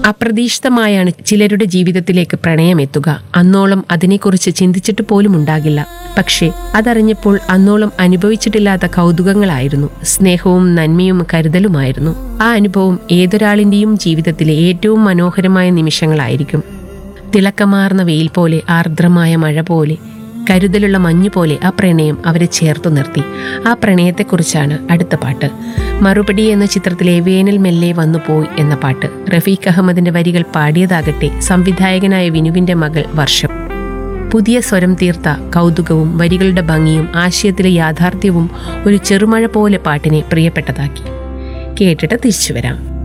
അപ്രതീക്ഷിതമായാണ് ചിലരുടെ ജീവിതത്തിലേക്ക് പ്രണയമെത്തുക അന്നോളം അതിനെക്കുറിച്ച് ചിന്തിച്ചിട്ട് പോലും ഉണ്ടാകില്ല പക്ഷേ അതറിഞ്ഞപ്പോൾ അന്നോളം അനുഭവിച്ചിട്ടില്ലാത്ത കൗതുകങ്ങളായിരുന്നു സ്നേഹവും നന്മയും കരുതലുമായിരുന്നു ആ അനുഭവം ഏതൊരാളിന്റെയും ജീവിതത്തിലെ ഏറ്റവും മനോഹരമായ നിമിഷങ്ങളായിരിക്കും തിളക്കമാർന്ന വെയിൽ പോലെ ആർദ്രമായ മഴ പോലെ കരുതലുള്ള മഞ്ഞു പോലെ ആ പ്രണയം അവരെ ചേർത്തു നിർത്തി ആ പ്രണയത്തെക്കുറിച്ചാണ് അടുത്ത പാട്ട് മറുപടി എന്ന ചിത്രത്തിലെ വേനൽ മെല്ലെ വന്നു പോയി എന്ന പാട്ട് റഫീഖ് അഹമ്മദിന്റെ വരികൾ പാടിയതാകട്ടെ സംവിധായകനായ വിനുവിന്റെ മകൾ വർഷം പുതിയ സ്വരം തീർത്ത കൗതുകവും വരികളുടെ ഭംഗിയും ആശയത്തിലെ യാഥാർത്ഥ്യവും ഒരു ചെറുമഴ പോലെ പാട്ടിനെ പ്രിയപ്പെട്ടതാക്കി കേട്ടിട്ട് തിരിച്ചു വരാം